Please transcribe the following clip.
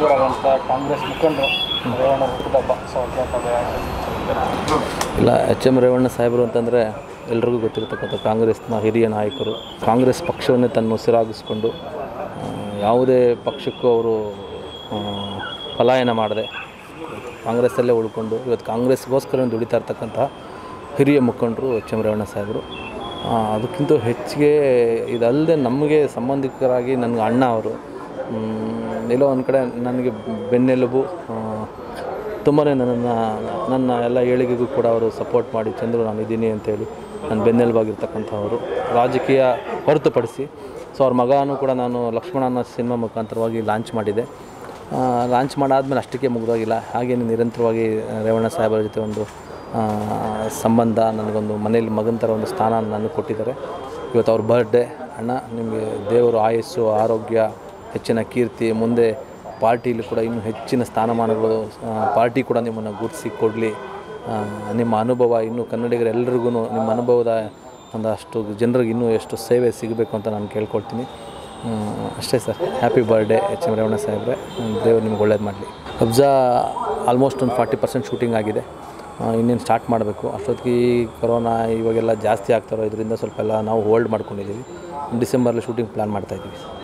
ಜೋರಾಗಂತ ಕಾಂಗ್ರೆಸ್ ಮುಖಂಡರು ರೇವಣ್ಣ ಹುಟ್ಟುಹಬ್ಬ ಸೊ ಅದಕ್ಕೆ ಇಲ್ಲ ಎಚ್ ಎಮ್ ರೇವಣ್ಣ ಸಾಹೇಬರು ಅಂತಂದರೆ ಎಲ್ರಿಗೂ ಗೊತ್ತಿರತಕ್ಕಂಥ ಕಾಂಗ್ರೆಸ್ನ ಹಿರಿಯ ನಾಯಕರು ಕಾಂಗ್ರೆಸ್ ಪಕ್ಷವನ್ನೇ ತನ್ನ ಉಸಿರಾಗಿಸ್ಕೊಂಡು ಆ, ಯಾವುದೇ ಪಕ್ಷಕ್ಕೂ ಅವರು ಆ, ಪಲಾಯನ ಮಾಡದೆ ಕಾಂಗ್ರೆಸ್ಸಲ್ಲೇ ಉಳ್ಕೊಂಡು ಇವತ್ತು ಕಾಂಗ್ರೆಸ್ಗೋಸ್ಕರ ದುಡಿತಾ ಇರ್ತಕ್ಕಂಥ ಹಿರಿಯ ಮುಖಂಡರು ಎಚ್ ಎಮ್ ರೇವಣ್ಣ ಸಾಹೇಬರು ಆ, ಅದಕ್ಕಿಂತ ಹೆಚ್ಚಿಗೆ ಇದಲ್ಲದೆ ನಮಗೆ ಸಂಬಂಧಿಕರಾಗಿ ನನಗೆ ಅಣ್ಣ ಅವರು ಮ್, ಎಲ್ಲೋ ಒಂದು ಕಡೆ ನನಗೆ ಬೆನ್ನೆಲುಬು ತುಂಬಾ ನನ್ನನ್ನು ನನ್ನ ಎಲ್ಲ ಏಳಿಗೆಗೂ ಕೂಡ ಅವರು ಸಪೋರ್ಟ್ ಮಾಡಿ ಚಂದ್ರು ನಾನು ಇದ್ದೀನಿ ಅಂತೇಳಿ ನನ್ನ ಬೆನ್ನೆಲುಬಾಗಿರ್ತಕ್ಕಂಥವರು ರಾಜಕೀಯ ಹೊರತುಪಡಿಸಿ ಸೊ ಅವ್ರ ಮಗನೂ ಕೂಡ ನಾನು ಲಕ್ಷ್ಮಣ ಅನ್ನೋ ಸಿನಿಮಾ ಮುಖಾಂತರವಾಗಿ ಲಾಂಚ್ ಮಾಡಿದೆ ಲಾಂಚ್ ಮಾಡಾದ್ಮೇಲೆ ಅಷ್ಟಕ್ಕೆ ಮುಗಿದೋಗಿಲ್ಲ ಹಾಗೇನೆ ನಿರಂತರವಾಗಿ ರೇವಣ್ಣ ಸಾಹೇಬರ ಜೊತೆ ಒಂದು ಆ, ಸಂಬಂಧ ನನಗೊಂದು ಮನೇಲಿ ಮಗನ ಥರ ಒಂದು ಸ್ಥಾನ ನನಗೆ ಕೊಟ್ಟಿದ್ದಾರೆ ಇವತ್ತು ಅವ್ರ ಬರ್ಡೇ ಅಣ್ಣ ನಿಮಗೆ ದೇವರು ಆಯಸ್ಸು ಆರೋಗ್ಯ ಹೆಚ್ಚಿನ ಕೀರ್ತಿ ಮುಂದೆ ಪಾರ್ಟಿಲಿ ಕೂಡ ಇನ್ನೂ ಹೆಚ್ಚಿನ ಸ್ಥಾನಮಾನಗಳು ಆ, ಪಾರ್ಟಿ ಕೂಡ ನಿಮ್ಮನ್ನು ಗುರುತಿಸಿ ಕೊಡಲಿ ನಿಮ್ಮ ಅನುಭವ ಇನ್ನೂ ಕನ್ನಡಿಗರೆಲ್ಲರಿಗೂ ನಿಮ್ಮ ಅನುಭವದ ಒಂದಷ್ಟು ಜನರಿಗೆ ಇನ್ನೂ ಎಷ್ಟು ಸೇವೆ ಸಿಗಬೇಕು ಅಂತ ನಾನು ಕೇಳ್ಕೊಳ್ತೀನಿ ಆ, ಅಷ್ಟೇ sir happy birthday H M Revanna ಸಾಹೇಬ್ರೆ ದೇವರು ನಿಮ್ಗೆ ಒಳ್ಳೇದು ಮಾಡಲಿ ಅಬ್ಜಾ ಆಲ್ಮೋಸ್ಟ್ ಒಂದು ಫಾರ್ಟಿ ಪರ್ಸೆಂಟ್ ಶೂಟಿಂಗ್ ಆಗಿದೆ ಆ, ಇನ್ನೇನು ಸ್ಟಾರ್ಟ್ ಮಾಡಬೇಕು ಅಷ್ಟೊತ್ತಿಗೆ ಈ ಕೊರೋನಾ ಇವಾಗೆಲ್ಲ ಜಾಸ್ತಿ ಆಗ್ತಾರೋ ಇದರಿಂದ ಸ್ವಲ್ಪ ಎಲ್ಲ ನಾವು ಹೋಲ್ಡ್ ಮಾಡ್ಕೊಂಡಿದ್ದೀವಿ ಡಿಸೆಂಬರಲ್ಲಿ ಶೂಟಿಂಗ್ ಪ್ಲ್ಯಾನ್ ಮಾಡ್ತಾಯಿದ್ದೀವಿ